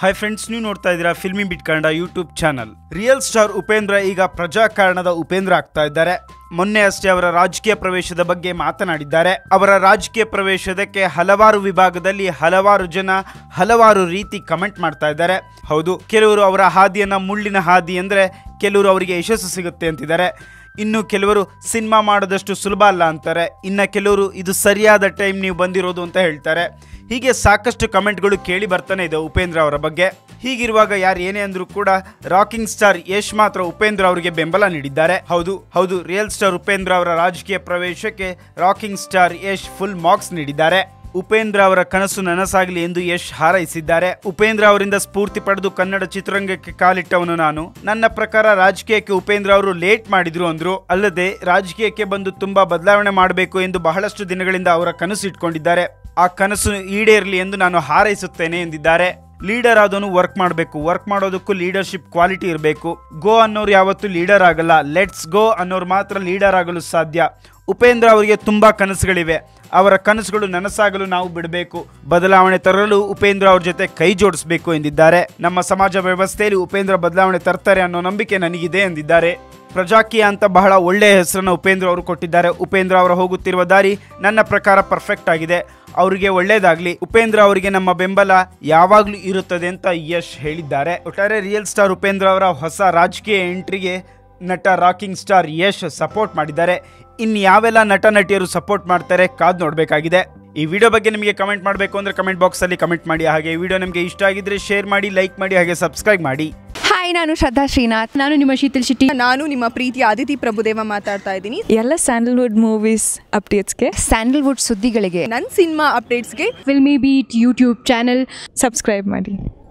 hi friends ನೀವು ನೋಡ್ತಾ ಇದ್ದೀರಾ Filmibeat Kannada YouTube channel real star Upendra ಈಗ ಪ್ರಜಾಕಾರಣದ ಉಪೇಂದ್ರ ಆಗ್ತಾ ಇದ್ದಾರೆ ಮೊನ್ನೆ ಅಷ್ಟೇ ಅವರ ರಾಜಕೀಯ ಪ್ರವೇಶದ ಬಗ್ಗೆ ಮಾತನಾಡಿದ್ದಾರೆ ಅವರ ರಾಜಕೀಯ ಪ್ರವೇಶದಕ್ಕೆ ಹಲವಾರು ವಿಭಾಗದಲ್ಲಿ ಹಲವಾರು ಜನ ಹಲವಾರು ರೀತಿ ಕಮೆಂಟ್ ಮಾಡ್ತಾ ಇದ್ದಾರೆ ಹೌದು ಕೆಲವರು ಅವರ ಹಾದಿಯನ್ನ ಮುಳ್ಳಿನ ಹಾದಿ ಅಂದ್ರೆ ಕೆಲವರು ಅವರಿಗೆ ಯಶಸ್ಸು ಸಿಗುತ್ತೆ ಅಂತಿದ್ದಾರೆ ಇನ್ನು ಕೆಲವರು ಸಿನಿಮಾ ಮಾಡೋದಷ್ಟು ಸುಲಭ ಅಲ್ಲ ಅಂತಾರೆ ಇನ್ನ ಕೆಲವರು ಇದು ಸರಿಯಾದ ಟೈಮ್ ನೀವು ಬಂದಿರೋದು ಅಂತ ಹೇಳ್ತಾರೆ ಹೀಗೆ ಸಾಕಷ್ಟು ಕಮೆಂಟ್ಗಳು ಕೇಳಿ ಬರ್ತಾನೆ ಇದೆ ಉಪೇಂದ್ರ ಅವರ ಬಗ್ಗೆ ಹೀಗಿರುವಾಗ ಯಾರು ಏನೇ ಅಂದ್ರೂ ಕೂಡ ರಾಕಿಂಗ್ ಸ್ಟಾರ್ ಯಶ್ ಮಾತ್ರ ಉಪೇಂದ್ರ ಅವರಿಗೆ ಬೆಂಬಲ ನೀಡಿದ್ದಾರೆ ಹೌದು ಹೌದು ರಿಯಲ್ ಸ್ಟಾರ್ ಉಪೇಂದ್ರ ಅವರ ರಾಜಕೀಯ ಪ್ರವೇಶಕ್ಕೆ rocking star Yash full marks ನೀಡಿದ್ದಾರೆ ಉಪೇಂದ್ರ ಅವರ ಕನಸು ನನಸಾಗಲಿ ಎಂದು ಯಶ್ ಹಾರೈಸಿದ್ದಾರೆ ಉಪೇಂದ್ರ ಅವರಿಂದ ಸ್ಫೂರ್ತಿ ಪಡೆದು ಕನ್ನಡ ಚಿತ್ರರಂಗಕ್ಕೆ ಕಾಲಿಟ್ಟವನು ನಾನು ನನ್ನ ಪ್ರಕಾರ ರಾಜಕೀಯಕ್ಕೆ ಉಪೇಂದ್ರ ಅವರು ಲೇಟ್ ಮಾಡಿದ್ರು ಅಂದ್ರು ಅಲ್ಲದೆ ರಾಜಕೀಯಕ್ಕೆ ಬಂದು ತುಂಬಾ ಬದಲಾವಣೆ ಮಾಡಬೇಕು ಎಂದು ಬಹಳಷ್ಟು ದಿನಗಳಿಂದ ಅವರ ಕನಸು ಇಟ್ಕೊಂಡಿದ್ದಾರೆ ಆ ಕನಸು ಈಡೇರಲಿ ಎಂದು ನಾನು ಹಾರೈಸುತ್ತೇನೆ ಎಂದಿದ್ದಾರೆ ಲೀಡರ್ ಆದವನು ವರ್ಕ್ ಮಾಡಬೇಕು ವರ್ಕ್ ಮಾಡೋದಕ್ಕೂ ಲೀಡರ್ಶಿಪ್ ಕ್ವಾಲಿಟಿ ಇರಬೇಕು ಗೋ ಅನ್ನೋರು ಯಾವತ್ತೂ ಲೀಡರ್ ಆಗಲ್ಲ ಲೆಟ್ಸ್ ಗೋ ಅನ್ನೋರು ಮಾತ್ರ ಲೀಡರ್ ಆಗಲು ಸಾಧ್ಯ ಉಪೇಂದ್ರ ಅವರಿಗೆ ತುಂಬಾ ಕನಸುಗಳಿವೆ ಅವರ ಕನಸುಗಳು ನನಸಾಗಲು ನಾವು ಬಿಡಬೇಕು ಬದಲಾವಣೆ ತರಲು ಉಪೇಂದ್ರ ಅವ್ರ ಜೊತೆ ಕೈ ಜೋಡಿಸಬೇಕು ಎಂದಿದ್ದಾರೆ ನಮ್ಮ ಸಮಾಜ ವ್ಯವಸ್ಥೆಯಲ್ಲಿ ಉಪೇಂದ್ರ ಬದಲಾವಣೆ ತರ್ತಾರೆ ಅನ್ನೋ ನಂಬಿಕೆ ನನಗಿದೆ ಎಂದಿದ್ದಾರೆ ಪ್ರಜಾಕೀಯ ಅಂತ ಬಹಳ ಒಳ್ಳೆಯ ಹೆಸರನ್ನು ಉಪೇಂದ್ರ ಅವರು ಕೊಟ್ಟಿದ್ದಾರೆ ಉಪೇಂದ್ರ ಅವರು ಹೋಗುತ್ತಿರುವ ದಾರಿ ನನ್ನ ಪ್ರಕಾರ ಪರ್ಫೆಕ್ಟ್ ಆಗಿದೆ ಅವರಿಗೆ ಒಳ್ಳೇದಾಗ್ಲಿ ಉಪೇಂದ್ರ ಅವರಿಗೆ ನಮ್ಮ ಬೆಂಬಲ ಯಾವಾಗಲೂ ಇರುತ್ತದೆ ಅಂತ ಯಶ್ ಹೇಳಿದ್ದಾರೆ ಒಟ್ಟಾರೆ ರಿಯಲ್ ಸ್ಟಾರ್ ಉಪೇಂದ್ರ ಅವರ ಹೊಸ ರಾಜಕೀಯ ಎಂಟ್ರಿಗೆ ನಟ ರಾಕಿಂಗ್ ಸ್ಟಾರ್ ಯಶ್ ಸಪೋರ್ಟ್ ಮಾಡಿದ್ದಾರೆ ಇನ್ನು ಯಾವೆಲ್ಲ ನಟ ನಟಿಯರು ಸಪೋರ್ಟ್ ಮಾಡ್ತಾರೆ ಕಾದ್ ನೋಡಬೇಕಾಗಿದೆ ಈ ವಿಡಿಯೋ ಬಗ್ಗೆ ನಿಮಗೆ ಕಮೆಂಟ್ ಮಾಡಬೇಕು ಅಂದ್ರೆ ಕಮೆಂಟ್ ಬಾಕ್ಸಲ್ಲಿ ಕಮೆಂಟ್ ಮಾಡಿ ಹಾಗೆ ಈ ವಿಡಿಯೋ ನಿಮಗೆ ಇಷ್ಟ ಆಗಿದ್ರೆ ಶೇರ್ ಮಾಡಿ ಲೈಕ್ ಮಾಡಿ ಹಾಗೆ ಸಬ್ಸ್ಕ್ರೈಬ್ ಮಾಡಿ ಹಾಯ್ ನಾನು ಶ್ರದ್ಧಾ ಶ್ರೀನಾಥ್ ನಾನು ನಿಮ್ಮ ಶೀತಲ್ ಶೆಟ್ಟಿ ನಾನು ನಿಮ್ಮ ಪ್ರೀತಿಯ ಅದಿತಿ ಪ್ರಭುದೇವ ಮಾತಾಡ್ತಾ ಇದ್ದೀನಿ ಎಲ್ಲ ಸ್ಯಾಂಡಲ್ವುಡ್ ಮೂವೀಸ್ ಅಪ್ಡೇಟ್ಸ್ಗೆ ಸ್ಯಾಂಡಲ್ವುಡ್ ಸುದ್ದಿಗಳಿಗೆ ನನ್ನ ಸಿನಿಮಾ ಅಪ್ಡೇಟ್ಸ್ಗೆ Filmibeat YouTube channel subscribe ಮಾಡಿ